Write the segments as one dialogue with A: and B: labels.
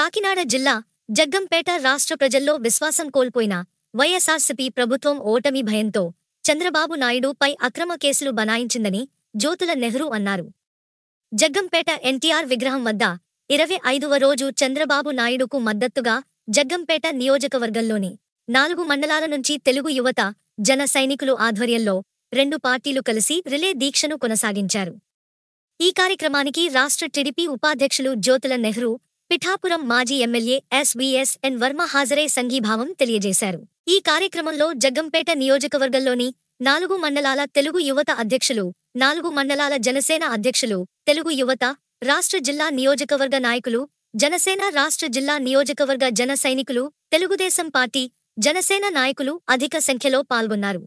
A: కాకినాడ జిల్లా జగ్గంపేట రాష్ట్ర ప్రజల్లో విశ్వాసం కోల్పోయిన వైఎస్ఆర్సీపీ ప్రభుత్వం ఓటమి భయంతో చంద్రబాబు నాయుడుపై అక్రమ కేసులు బనాయించిందని జ్యోతుల నెహ్రూ అన్నారు జగ్గంపేట ఎన్టీఆర్ విగ్రహం వద్ద ఇరవై ఐదవ రోజు చంద్రబాబు నాయుడుకు మద్దతుగా జగ్గంపేట నియోజకవర్గంలోని నాలుగు మండలాల నుంచి తెలుగు యువత జన సైనికులు ఆధ్వర్యంలో రెండు పార్టీలు కలిసి రిలే దీక్షను కొనసాగించారు ఈ కార్యక్రమానికి రాష్ట్ర టీడీపీ ఉపాధ్యక్షులు జ్యోతుల నెహ్రూ పిఠాపురం మాజీ ఎమ్మెల్యే ఎస్వీఎస్ ఎన్ వర్మ హాజరై సంఘీభావం తెలియజేశారు ఈ కార్యక్రమంలో జగ్గంపేట నియోజకవర్గంలోని నాలుగు మండలాల తెలుగు యువత అధ్యక్షులు నాలుగు మండలాల జనసేన అధ్యక్షులు తెలుగు యువత రాష్ట్ర జిల్లా నియోజకవర్గ నాయకులు జనసేన రాష్ట్ర జిల్లా నియోజకవర్గ జన సైనికులు తెలుగుదేశం పార్టీ జనసేన నాయకులు అధిక సంఖ్యలో పాల్గొన్నారు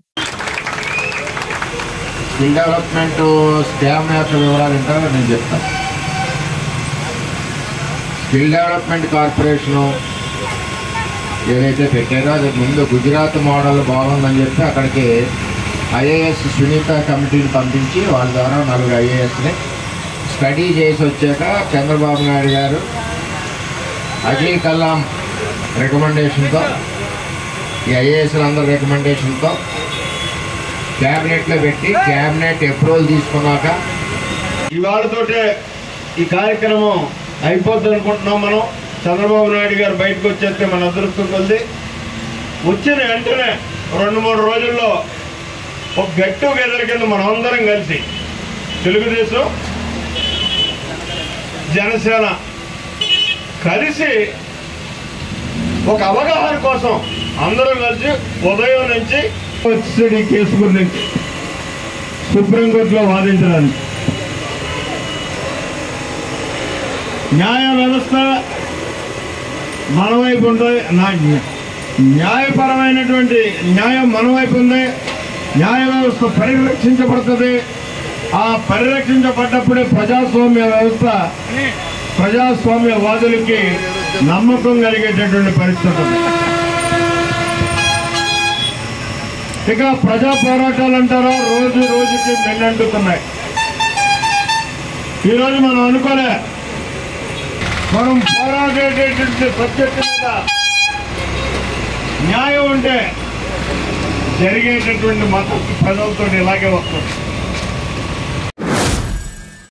B: స్కిల్ డెవలప్మెంట్ స్కామ్ యొక్క వివరాలు ఏంటో నేను చెప్తాను స్కిల్ డెవలప్మెంట్ కార్పొరేషను ఏదైతే పెట్టారో అది ముందు గుజరాత్ మోడల్ బాగుందని చెప్పి అక్కడికి ఐఏఎస్ సునీత కమిటీని పంపించి వాళ్ళ ద్వారా నలుగురు ఐఏఎస్ని స్టడీ చేసి వచ్చాక చంద్రబాబు నాయుడు గారు అజయ్ కలాం రికమెండేషన్తో ఈ ఐఏఎస్లందరి రికమెండేషన్తో క్యాబినెట్లో పెట్టి క్యాబినెట్ అప్రూవల్ తీసుకున్నాక
C: ఇవాళతోటే ఈ కార్యక్రమం అయిపోద్ది అనుకుంటున్నాం మనం చంద్రబాబు నాయుడు గారు బయటకు వచ్చేస్తే మన అదృష్టం కొద్ది వచ్చిన వెంటనే రెండు మూడు రోజుల్లో ఒక గెట్ టుగెదర్ కింద మనం అందరం కలిసి తెలుగుదేశం జనసేన కలిసి ఒక అవగాహన కోసం అందరం కలిసి ఉదయం నుంచి వచ్చేది ఈ కేసు గురించి సుప్రీంకోర్టులో వాదించడానికి న్యాయ వ్యవస్థ మన వైపు ఉంది నా- న్యాయపరమైనటువంటి న్యాయం మన వైపు ఉంది న్యాయ వ్యవస్థ పరిరక్షించబడుతుంది ఆ పరిరక్షించబడ్డప్పుడే ప్రజాస్వామ్య వ్యవస్థ ప్రజాస్వామ్యవాదులకి నమ్మకం కలిగేటటువంటి పరిస్థితి ఉంది ఇక ప్రజా పోరాటాలు అంటారా రోజు రోజుకి మెన్నంటుతున్నాయి ఈరోజు మనం అనుకోలే మనం పోరాడేటటువంటి సబ్జెక్టు మీద న్యాయం ఉంటే జరిగేటటువంటి మద్దతు ప్రజలతో ఇలాగే వస్తుంది